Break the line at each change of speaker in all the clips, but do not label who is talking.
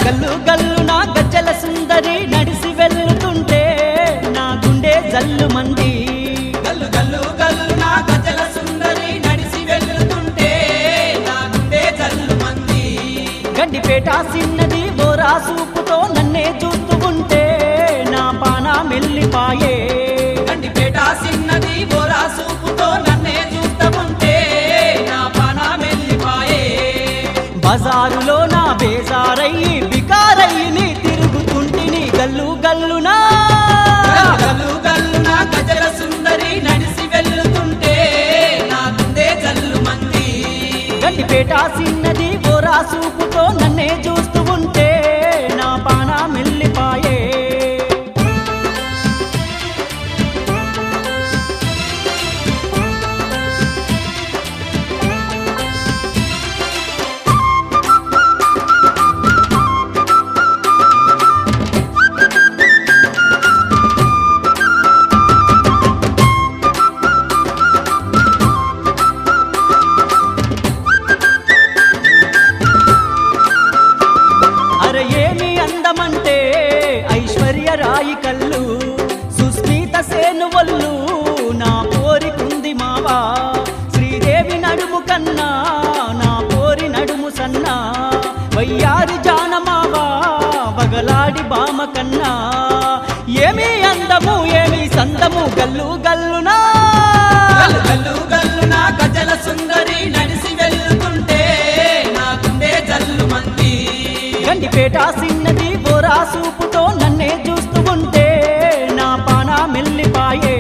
గల్లు గల్లు నా గజ్జల సుందరి నడిసి వెళ్తుంటే నా గుండె జల్లు మంది
గల్లు గల్లు గల్లు నా గజల సుందరి నడిసి వెళ్తుంటే నా గుండె జల్లు మంది
గడ్డిపేట సిన్నది బోరా సూపుతో నన్నే చూస్తూ ఉంటే నా పాన మెల్లిపాయే
గండిపేట సిన్నది బోరా సూపుతో నన్నే చూస్తా ఉంటే నా పాన మెల్లిపాయే
బజారులో నా బేజారయ్యి బికారయ్యి నీ తిరుగుతుంటిని గల్లు గల్లునా
గల్లు గల్లు గల్లు నా గజల సుందరి నడిసి వెళ్తుంటే నా గుండె జల్లు మంది
గడ్డిపేట సిన్నది బోరా సూపుతో నన్నే చూస్తూ ఉంటే నా పాన మెల్లిపాయే అరే ఏమి అందమంటే ఐశ్వర్య రాయి కళ్ళు సుస్మిత సేను వల్లు నా పోరికుంది మావా శ్రీదేవి నడుము కన్నా నా పోరి నడుము సన్నా వయ్యారి జానమావా వగలాడి బామ కన్నా ఏమి అందము ఏమి సందము గల్లు గల్లునా
గల్లు గల్లు గల్లు నా గజల సుందరి నడిసి వెళ్తుంటే నా గుండె జల్లు మంది
గండిపేట సిన్నది బోరా సూపుతో నన్నే చూస్తూ ఉంటే నా పాన మెల్లిపాయే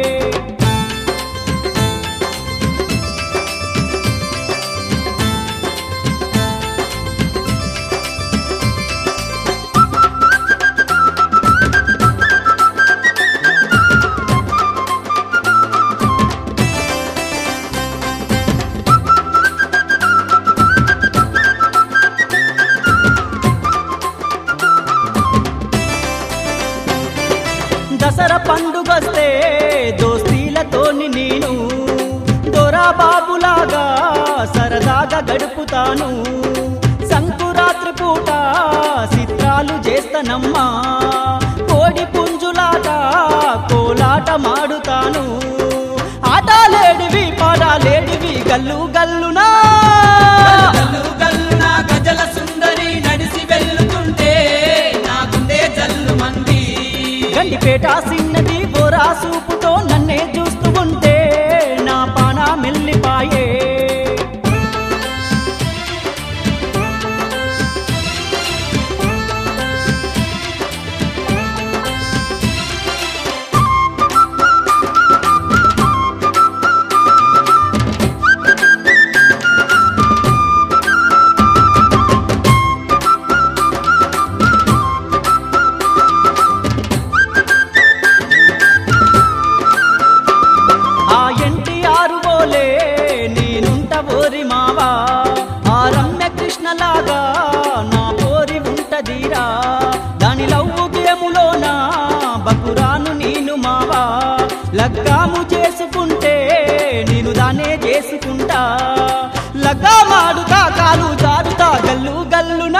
దసరా పండుగొస్తే దోస్తీలతోని నేను దొరా బాబులాగా సరదాగా గడుపుతాను సంకురాత్రి పూట చిత్రాలు చేస్తానమ్మా కోడి పుంజులాట కోలాట మాడుతాను ఆటలేడివి పాడాలేడివి గల్లు గల్లునా
గల్లు గల్లు నా గజల సుందరి నడిసి వెళ్తుంటే నా గుండె జల్లు మంది
గండిపేట సిన్నది బోరా సూపుతో నన్నే చూస్తూ ఉంటే నా పాన మెల్లిపాయే ఆ ఎన్టీఆర్ బోలే నేనుంట ఓరి మావా ఆ రమ్య కృష్ణలాగా నా పోరి ఉంటదిరా దాని లవ్వు గేములోన బకురాను నేను మావా లగ్గాము చేసుకుంటే నేను దానే చేసుకుంటా లగ్గా మాడుతా కాలు జారుతా గల్లు గల్లు